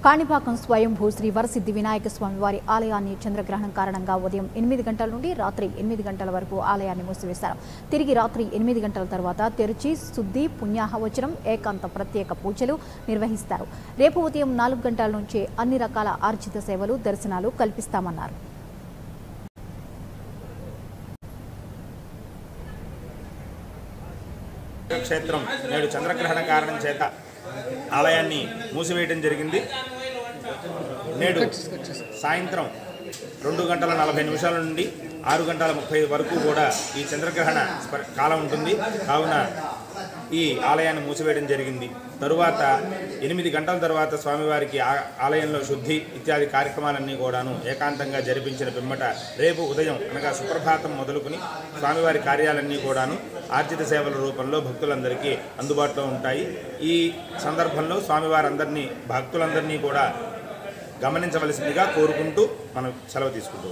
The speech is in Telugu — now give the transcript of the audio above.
కాణిపాకం స్వయంభూ శ్రీ వరసిద్ధి వినాయక స్వామి వారి ఆలయాన్ని చంద్రగ్రహణం కారణంగా ఉదయం ఎనిమిది గంటల నుండి రాత్రి ఎనిమిది గంటల వరకు ఆలయాన్ని మూసివేశారు తిరిగి రాత్రి ఎనిమిది గంటల తర్వాత తెరిచి శుద్ధి పుణ్యాహవచనం ఏకాంత ప్రత్యేక పూజలు నిర్వహిస్తారు రేపు ఉదయం నాలుగు గంటల నుంచే అన్ని రకాల ఆర్జిత సేవలు దర్శనాలు కల్పిస్తామన్నారు క్షేత్రం నేడు చంద్రగ్రహణ కారణం చేత ఆలయాన్ని మూసివేయడం జరిగింది నేడు సాయంత్రం రెండు గంటల నలభై నిమిషాల నుండి ఆరు గంటల ముప్పై వరకు కూడా ఈ చంద్రగ్రహణ స్ప- కాలం ఉంటుంది కావున ఈ ఆలయాన్ని మూసివేయడం జరిగింది తరువాత ఎనిమిది గంటల తర్వాత స్వామివారికి ఆ- ఆలయంలో శుద్ధి ఇత్యాది కార్యక్రమాలన్నీ కూడాను ఏకాంతంగా జరిపించిన పిమ్మట రేపు ఉదయం అనగా సుప్రభాతం మొదలుకుని స్వామివారి కార్యాలన్నీ కూడాను ఆర్జిత సేవల రూపంలో భక్తులందరికీ అందుబాటులో ఉంటాయి ఈ సందర్భంలో స్వామివారందరినీ భక్తులందరినీ కూడా గమనించవలసిందిగా కోరుకుంటూ మనం సెలవు తీసుకుంటాం